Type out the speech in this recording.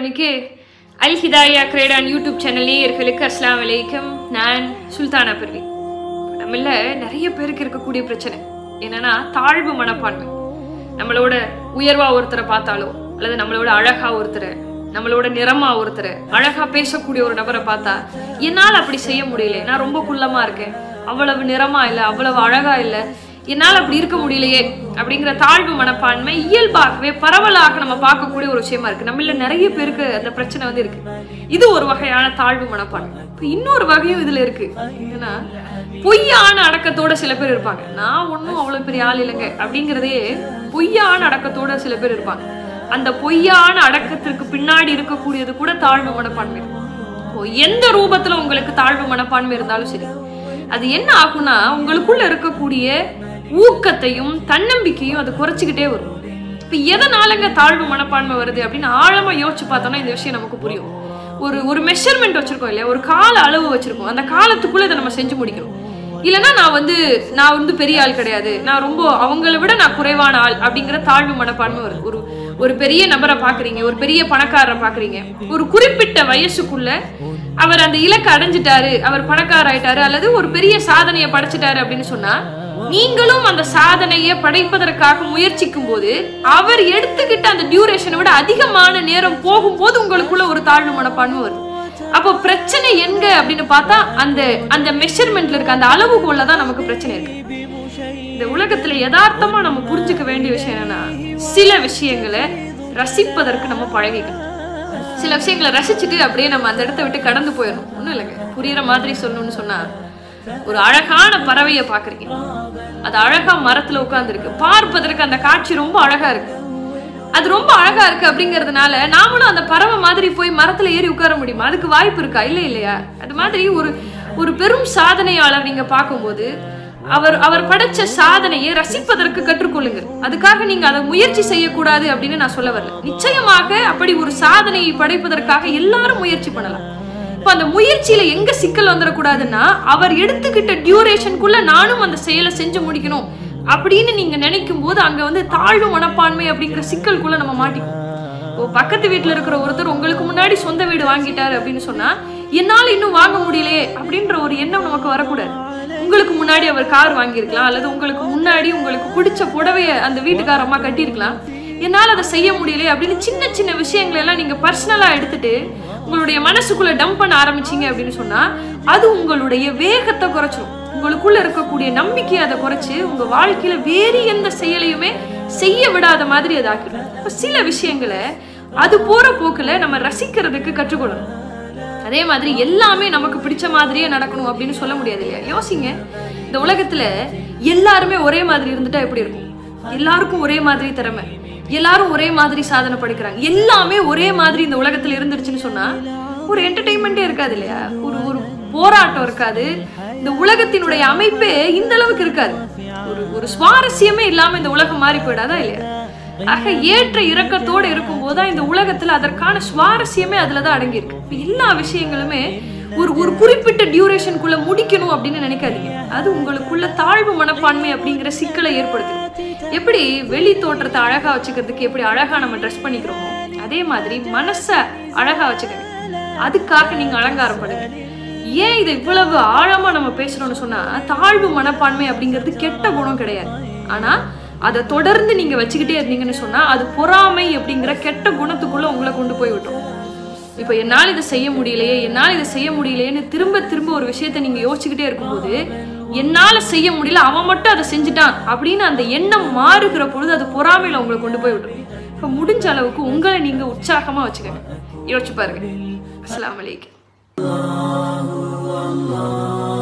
இறைவனுக்கு அல் ஹிதாயா கிரேடான் YouTube channel நேயர்களுக்கு அஸ்லாம் வலைக்கம் நான் சுல்தானா பர்வி நம்மள நிறைய பேருக்கு இருக்கக்கூடிய பிரச்சனை என்னன்னா தாழ்வு மனப்பான்மை நம்மளோட உயர்வா ஒருத்தரை பார்த்தாலோ அல்லது நம்மளோட அழகா ஒருத்தரை நம்மளோட நிறமா ஒருத்தரை அழகா பேசக்கூடிய ஒரு நபரை பார்த்தா என்னால் அப்படி செய்ய முடியல நான் ரொம்ப குள்ளமா இருக்கேன் அவ்வளவு நிறமா இல்லை அவ்வளவு அழகா இல்லை என்னால் அப்படி இருக்க முடியலையே அப்படிங்கிற தாழ்வு மனப்பான்மை இயல்பாகவே பரவலாக நம்ம பார்க்கக்கூடிய ஒரு விஷயமா இருக்கு நம்மள நிறைய பேருக்கு அந்த பிரச்சனை வந்து இருக்கு இது ஒரு வகையான தாழ்வு மனப்பான்மை இப்போ இன்னொரு வகையும் இதுல இருக்கு ஏன்னா பொய்யான அடக்கத்தோட சில பேர் இருப்பாங்க நான் ஒன்றும் அவ்வளோ பெரிய ஆள் இல்லைங்க அப்படிங்கிறதே பொய்யான அடக்கத்தோட சில பேர் இருப்பாங்க அந்த பொய்யான அடக்கத்திற்கு பின்னாடி இருக்கக்கூடியது கூட தாழ்வு மனப்பான்மை இப்போ எந்த ரூபத்துல உங்களுக்கு தாழ்வு மனப்பான்மை இருந்தாலும் சரி அது என்ன ஆகும்னா உங்களுக்குள்ள இருக்கக்கூடிய ஊக்கத்தையும் தன்னம்பிக்கையும் அது குறைச்சிக்கிட்டே வரும் இப்ப எதனாலங்க தாழ்வு மனப்பான்மை வருது அப்படின்னு ஆழமா யோசிச்சு பார்த்தோம்னா இந்த விஷயம் நமக்கு புரியும் ஒரு ஒரு மெஷர்மெண்ட் வச்சிருக்கோம் இல்லையா ஒரு கால அளவு வச்சிருக்கோம் அந்த காலத்துக்குள்ள இதை நம்ம செஞ்சு முடிக்கணும் இல்லைன்னா நான் வந்து நான் வந்து பெரிய ஆள் கிடையாது நான் ரொம்ப அவங்கள விட நான் குறைவான ஆள் அப்படிங்கிற தாழ்வு மனப்பான்மை வருது ஒரு ஒரு பெரிய நபரை பாக்குறீங்க ஒரு பெரிய பணக்காரரை பாக்குறீங்க ஒரு குறிப்பிட்ட வயசுக்குள்ள அவர் அந்த இலக்கை அடைஞ்சிட்டாரு அவர் பணக்காரர் ஆயிட்டாரு அல்லது ஒரு பெரிய சாதனையை படைச்சிட்டாரு அப்படின்னு சொன்னா நீங்களும் அந்த சாதனையை படைப்பதற்காக முயற்சிக்கும் போது அவர் எடுத்துக்கிட்ட அந்த டியூரேஷனை விட அதிகமான நேரம் போகும்போது உங்களுக்குள்ள ஒரு தாழ்வு மனப்பான்மை வருது அப்போ பிரச்சனை எங்க அப்படின்னு பார்த்தா அந்த அந்த மெஷர்மெண்ட்ல இருக்க அந்த அளவுகோல்ல தான் நமக்கு பிரச்சனை இருக்கு இந்த உலகத்துல யதார்த்தமா நம்ம புரிஞ்சுக்க வேண்டிய விஷயம் என்னன்னா சில விஷயங்களை ரசிப்பதற்கு நம்ம பழகிக்கணும் சில விஷயங்களை ரசிச்சுட்டு அப்படியே நம்ம அந்த இடத்த விட்டு கடந்து போயிடணும் ஒன்றும் இல்லைங்க புரியுற மாதிரி சொல்லணும்னு சொன்னா ஒரு அழகான பறவையை பாக்குறீங்க அது அழகா மரத்துல உட்கார்ந்துருக்கு பார்ப்பதற்கு அந்த காட்சி ரொம்ப அழகா இருக்கு அது ரொம்ப அழகா இருக்கு அப்படிங்கறதுனால நாமளும் அந்த பறவை மாதிரி போய் மரத்துல ஏறி உட்கார முடியுமா அதுக்கு வாய்ப்பு இருக்கா இல்ல இல்லையா அது மாதிரி ஒரு ஒரு பெரும் சாதனையாளர் நீங்க பார்க்கும்போது அவர் அவர் படைச்ச சாதனையை ரசிப்பதற்கு கற்றுக்கொள்ளுங்கள் அதுக்காக நீங்க அதை முயற்சி செய்யக்கூடாது அப்படின்னு நான் சொல்ல வரல நிச்சயமாக அப்படி ஒரு சாதனையை படைப்பதற்காக எல்லாரும் முயற்சி பண்ணலாம் இப்போ அந்த முயற்சியில எங்க சிக்கல் வந்துடக்கூடாதுன்னா அவர் எடுத்துக்கிட்ட டியூரேஷனுக்குள்ள நானும் அந்த செயலை செஞ்சு முடிக்கணும் அப்படின்னு நீங்க நினைக்கும் போது அங்க வந்து தாழ்வு மனப்பான்மை அப்படிங்கிற சிக்கலுக்குள்ள நம்ம மாட்டிக்குவோம் இப்போ பக்கத்து வீட்டுல இருக்கிற ஒருத்தர் உங்களுக்கு முன்னாடி சொந்த வீடு வாங்கிட்டாரு அப்படின்னு சொன்னா என்னால இன்னும் வாங்க முடியலையே அப்படின்ற ஒரு எண்ணம் நமக்கு வரக்கூடாது உங்களுக்கு முன்னாடி அவர் கார் வாங்கியிருக்கலாம் அல்லது உங்களுக்கு முன்னாடி உங்களுக்கு பிடிச்ச புடவைய அந்த வீட்டுக்கார அம்மா கட்டியிருக்கலாம் என்னால் அதை செய்ய முடியலையே அப்படின்னு சின்ன சின்ன விஷயங்களை எல்லாம் நீங்க பர்சனலா எடுத்துட்டு உங்களுடைய மனசுக்குள்ள டம்ப் பண்ண ஆரம்பிச்சீங்க அப்படின்னு சொன்னா அது உங்களுடைய வேகத்தை குறைச்சிரும் உங்களுக்குள்ள இருக்கக்கூடிய நம்பிக்கையை அதை குறைச்சு உங்க வாழ்க்கையில வேறு எந்த செயலையுமே செய்ய விடாத மாதிரி அது ஆக்கிடும் இப்ப சில விஷயங்களை அது போற போக்குல நம்ம ரசிக்கிறதுக்கு கற்றுக்கொள்ளணும் அதே மாதிரி எல்லாமே நமக்கு பிடிச்ச மாதிரியே நடக்கணும் அப்படின்னு சொல்ல முடியாது இல்லையா யோசிங்க இந்த உலகத்துல எல்லாருமே ஒரே மாதிரி இருந்துட்டா எப்படி இருக்கும் எல்லாருக்கும் ஒரே மாதிரி திறமை எல்லாரும் ஒரே மாதிரி சாதனை படிக்கிறாங்க எல்லாமே ஒரே மாதிரி இந்த உலகத்துல இருந்துருச்சுன்னு சொன்னா ஒரு என்டர்டைன்மெண்ட்டே இருக்காது இல்லையா ஒரு ஒரு போராட்டம் இருக்காது இந்த உலகத்தினுடைய அமைப்பே இந்த அளவுக்கு இருக்காது ஒரு ஒரு சுவாரஸ்யமே இல்லாம இந்த உலகம் மாறி போயிடாதா இல்லையா ஆக ஏற்ற இறக்கத்தோட இருக்கும்போது தான் இந்த உலகத்துல அதற்கான சுவாரஸ்யமே அதுலதான் அடங்கியிருக்கு இப்ப எல்லா விஷயங்களுமே ஒரு ஒரு குறிப்பிட்ட டியூரேஷனுக்குள்ள முடிக்கணும் அப்படின்னு நினைக்காதீங்க அது உங்களுக்குள்ள தாழ்வு மனப்பான்மை அப்படிங்கிற சிக்கலை ஏற்படுத்தும் எப்படி வெளி தோற்றத்தை அழகா வச்சுக்கிறதுக்கு எப்படி அழகா நம்ம ட்ரெஸ் பண்ணிக்கிறோமோ அதே மாதிரி மனசை அழகா வச்சுக்கங்க அதுக்காக நீங்க அலங்காரம் பண்ணுங்க ஏன் இதை இவ்வளவு ஆழமா நம்ம பேசுறோம்னு சொன்னா தாழ்வு மனப்பான்மை அப்படிங்கிறது கெட்ட குணம் கிடையாது ஆனா அதை தொடர்ந்து நீங்க வச்சுக்கிட்டே இருந்தீங்கன்னு சொன்னா அது பொறாமை அப்படிங்கிற கெட்ட குணத்துக்குள்ள உங்களை கொண்டு போய் விட்டுரும் இப்போ என்னால் இதை செய்ய முடியலையே என்னால் இதை செய்ய முடியலையேன்னு திரும்ப திரும்ப ஒரு விஷயத்த நீங்க யோசிச்சுக்கிட்டே இருக்கும்போது என்னால செய்ய முடியல அவன் மட்டும் அதை செஞ்சுட்டான் அப்படின்னு அந்த எண்ணம் மாறுகிற பொழுது அது பொறாமையில உங்களை கொண்டு போய் விட்டுரும் இப்போ முடிஞ்ச அளவுக்கு உங்களை நீங்க உற்சாகமா வச்சுக்கங்க யோசிச்சு பாருங்க அஸ்லாம் வலைக்கம்